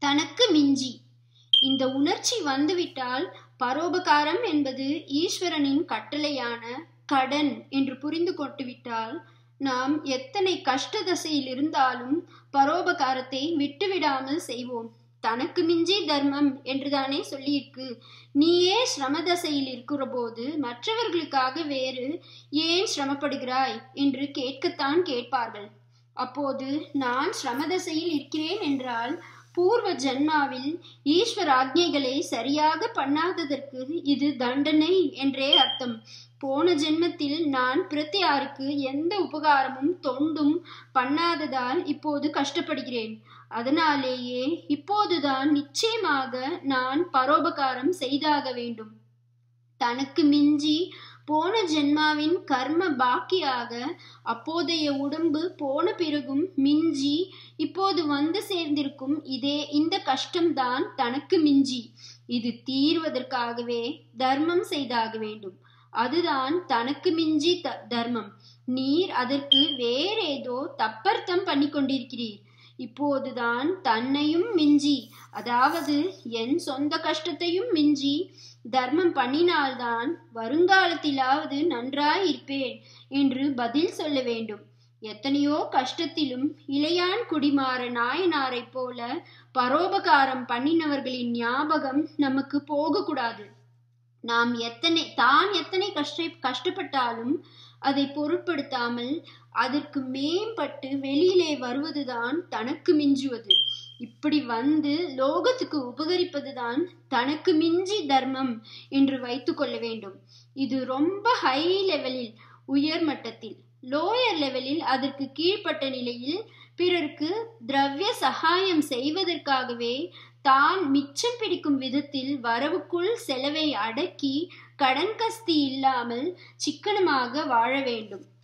தனக்கு மிஞ்சி இந்த உணர்ச்சி வந்துவிட்டால் பரோபகாரம் என்பது ஈஸ்வரனின் கட்டளையான கடன் என்று புரிந்து கொண்டுவிட்டால் நாம் எத்தனை கஷ்ட தசையில் இருந்தாலும் பரோபகாரத்தை விட்டுவிடாமல் செய்வோம் தனக்கு மிஞ்சி தர்மம் என்றுதானே சொல்லியிருக்கு நீயே சிரமதசையில் இருக்கிற போது மற்றவர்களுக்காக வேறு ஏன் சிரமப்படுகிறாய் என்று கேட்கத்தான் கேட்பார்கள் அப்போது நான் சிரமதசையில் இருக்கிறேன் என்றால் பூர்வ ஜன்மாவில் ஈஸ்வர ஆக்ஞைகளை சரியாக பண்ணாததற்கு இது தண்டனை என்றே அர்த்தம் போன ஜென்மத்தில் நான் பிரத்தியாருக்கு எந்த உபகாரமும் தொண்டும் பண்ணாததால் இப்போது கஷ்டப்படுகிறேன் அதனாலேயே இப்போதுதான் நிச்சயமாக நான் பரோபகாரம் செய்தாக வேண்டும் தனக்கு மிஞ்சி போன ஜென்மாவின் கர்ம பாக்கியாக அப்போதைய உடம்பு போன பிறகும் மிஞ்சி இப்போது வந்து சேர்ந்திருக்கும் இதே இந்த கஷ்டம்தான் தனக்கு மிஞ்சி இது தீர்வதற்காகவே தர்மம் செய்தாக வேண்டும் அதுதான் தனக்கு மிஞ்சி த தர்மம் நீர் அதற்கு வேறேதோ தப்பர்த்தம் பண்ணி கொண்டிருக்கிறீர் இப்போதுதான் தன்னையும் மிஞ்சி அதாவது என் சொந்த கஷ்டத்தையும் மிஞ்சி தர்மம் பண்ணினால்தான் வருங்காலத்திலாவது நன்றாய் இருப்பேன் என்று பதில் சொல்ல வேண்டும் எத்தனையோ கஷ்டத்திலும் இளையான் குடிமாற நாயனாரைப் போல பரோபகாரம் பண்ணினவர்களின் ஞாபகம் நமக்கு போகக்கூடாது நாம் எத்தனை தான் எத்தனை கஷ்ட கஷ்டப்பட்டாலும் அதை பொருட்படுத்தாமல் அதற்கு மேம்பட்டு வெளியிலே வருவதுதான் தனக்கு மிஞ்சுவது இப்படி வந்து லோகத்துக்கு உபகரிப்பதுதான் தனக்கு மிஞ்சி தர்மம் என்று வைத்து கொள்ள வேண்டும் இது ரொம்ப ஹை லெவலில் உயர் மட்டத்தில் லோயர் லெவலில் அதற்கு கீழ்ப்பட்ட நிலையில் பிறருக்கு திரவிய சகாயம் செய்வதற்காகவே தான் மிச்சம் பிடிக்கும் விதத்தில் வரவுக்குள் செலவை அடக்கி கடன் கஸ்தி இல்லாமல் சிக்கனமாக வாழ வேண்டும்